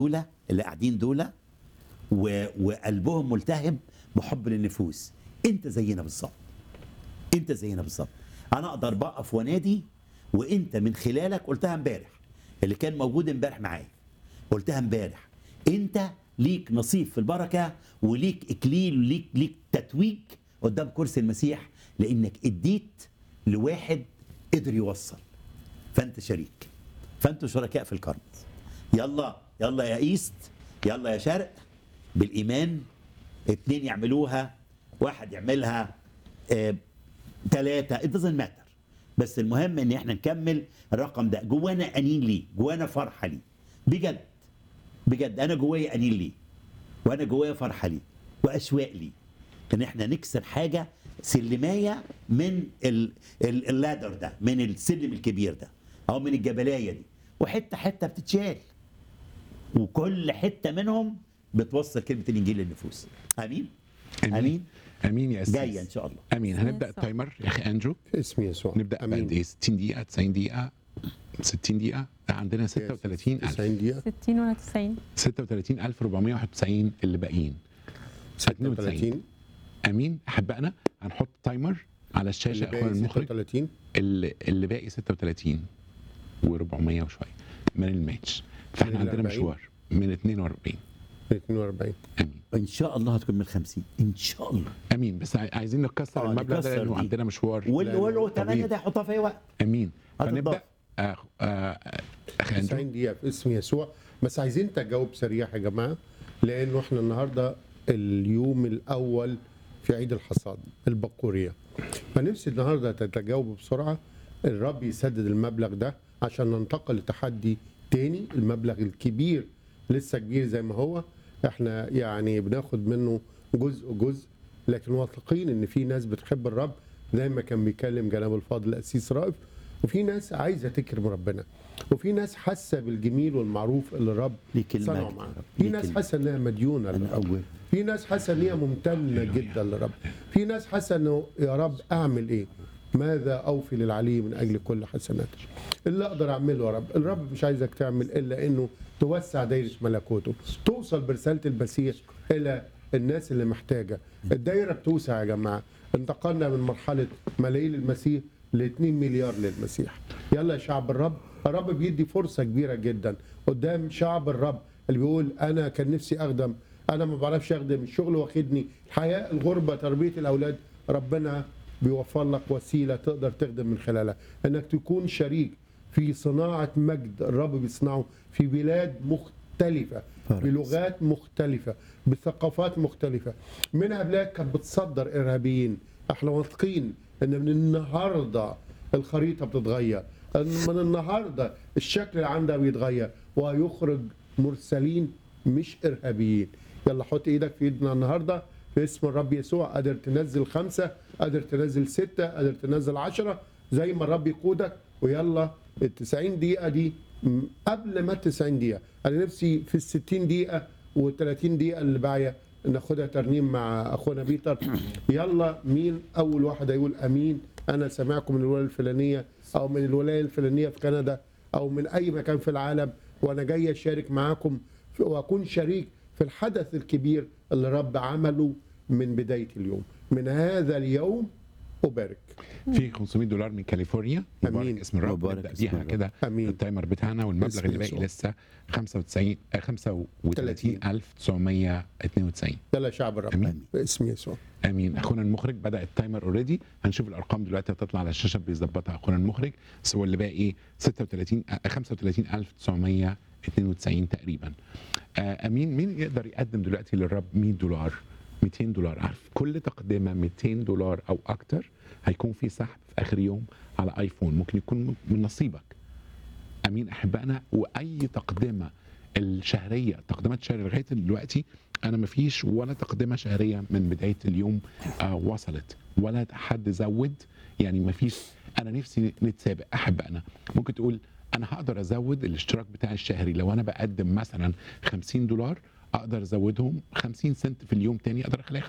دول اللي قاعدين دول و... وقلبهم ملتهب بحب للنفوس انت زينا بالظبط انت زينا بالظبط انا اقدر بقف وانادي وانت من خلالك قلتها امبارح اللي كان موجود امبارح معايا قلتها امبارح انت ليك نصيب في البركه وليك اكليل وليك ليك تتويج قدام كرسي المسيح لانك اديت لواحد قدر يوصل فانت شريك فانتوا شركاء في الكرم يلا يلا يا ايست يلا يا شرق بالايمان اتنين يعملوها واحد يعملها اه ثلاثة it doesn't matter بس المهم ان احنا نكمل الرقم ده جوانا انين ليه جوانا فرحة ليه بجد بجد انا جوايا انين ليه وانا جوايا فرحة ليه واشواق ليه ان احنا نكسر حاجة سلماية من ال- ال- اللادر ده من السلم الكبير ده او من الجبلاية دي وحتة حتة بتتشال وكل حتة منهم بتوصل كلمة الانجيل للنفوس امين امين امين يا اسيس جايه ان شاء الله امين هنبدا التايمر يا اخي اندرو في اسم يسوع نبدا بقد ايه 60 دقيقه 90 دقيقه 60 دقيقه عندنا 36000 90 دقيقة 60 ولا 90 36491 اللي باقيين 36 امين احبائنا هنحط تايمر على الشاشه اللي اخونا باقي المخرج 36 اللي, اللي باقي 36 و400 وشويه من الماتش فاحنا من عندنا 40. مشوار من 42 42 امين ان شاء الله هتكون من 50 ان شاء الله امين بس عاي- عايزين نكسر آه، المبلغ نكسر ده لانه دي. عندنا مشوار واللي واللي طويل. 8 ده يحطها في اي وقت امين هتتضاف. فنبدا آه آه اخي اندرو 90 دقيقة في اسم يسوع بس عايزين تجاوب سريع يا جماعة لأنه احنا النهاردة اليوم الأول في عيد الحصاد البقورية فنفسي النهاردة تتجاوبوا بسرعة الرب يسدد المبلغ ده عشان ننتقل لتحدي تاني المبلغ الكبير لسه كبير زي ما هو احنا يعني بناخد منه جزء جزء لكن واثقين ان في ناس بتحب الرب زي ما كان بيكلم جناب الفاضل القسيس رائف وفي ناس عايزه تكرم ربنا وفي ناس حاسه بالجميل والمعروف اللي الرب ليك المجد صنعه يا معاها رب، في ليك ناس المجد. حاسه انها مديونه انا للرب اول في ناس حاسه ان هي ممتنه جدا للرب في ناس حاسه انه يا رب اعمل ايه ماذا اوفي للعلي من اجل كل حسناته اللي اقدر اعمله يا رب الرب مش عايزك تعمل الا انه توسع دايره ملكوته توصل برساله المسيح الى الناس اللي محتاجه الدايره بتوسع يا جماعه انتقلنا من مرحله ملايين المسيح ل 2 مليار للمسيح يلا يا شعب الرب الرب بيدي فرصه كبيره جدا قدام شعب الرب اللي بيقول انا كان نفسي اخدم انا ما بعرفش اخدم الشغل واخدني الحياه الغربه تربيه الاولاد ربنا بيوفر لك وسيله تقدر تخدم من خلالها انك تكون شريك في صناعه مجد الرب بيصنعه في بلاد مختلفه بارك. بلغات مختلفه بثقافات مختلفه منها بلاد كانت بتصدر ارهابيين احنا واثقين ان من النهارده الخريطه بتتغير من النهارده الشكل اللي عندها بيتغير وهيخرج مرسلين مش ارهابيين يلا حط ايدك في ايدنا النهارده في اسم الرب يسوع قادر تنزل خمسه قادر تنزل سته قادر تنزل عشره زي ما الرب يقودك ويلا ال 90 دقيقه دي م- قبل ما ال 90 دقيقه انا نفسي في ال 60 دقيقه وال30 دقيقه اللي باقيه ناخدها ترنيم مع اخونا بيتر يلا مين اول واحد هيقول امين انا سامعكم من الولايه الفلانيه او من الولايه الفلانيه في كندا او من اي مكان في العالم وانا جاي اشارك معاكم في- واكون شريك في الحدث الكبير اللي رب عمله من بدايه اليوم من هذا اليوم ابارك في 500 دولار من كاليفورنيا مبارك أمين. اسم الرب مبارك نبدا اسم بيها الرب. كده أمين. التايمر بتاعنا والمبلغ اسم اللي باقي يسوع. لسه 95 آه، 35992 يلا يا شعب الرب أمين. باسم يسوع امين اخونا المخرج بدا التايمر اوريدي هنشوف الارقام دلوقتي هتطلع على الشاشه بيظبطها اخونا المخرج بس هو اللي باقي ايه 36 آه، 35992 تقريبا آه، امين مين يقدر يقدم دلوقتي للرب 100 دولار 200 دولار عارف كل تقدمه 200 دولار او اكتر هيكون في سحب في اخر يوم على ايفون ممكن يكون من نصيبك امين احبائنا واي تقدمه الشهريه تقديمات شهريه لغايه دلوقتي انا ما فيش ولا تقدمه شهريه من بدايه اليوم آه وصلت ولا حد زود يعني ما فيش انا نفسي نتسابق احبائنا ممكن تقول انا هقدر ازود الاشتراك بتاعي الشهري لو انا بقدم مثلا 50 دولار اقدر ازودهم 50 سنت في اليوم تاني اقدر اخليها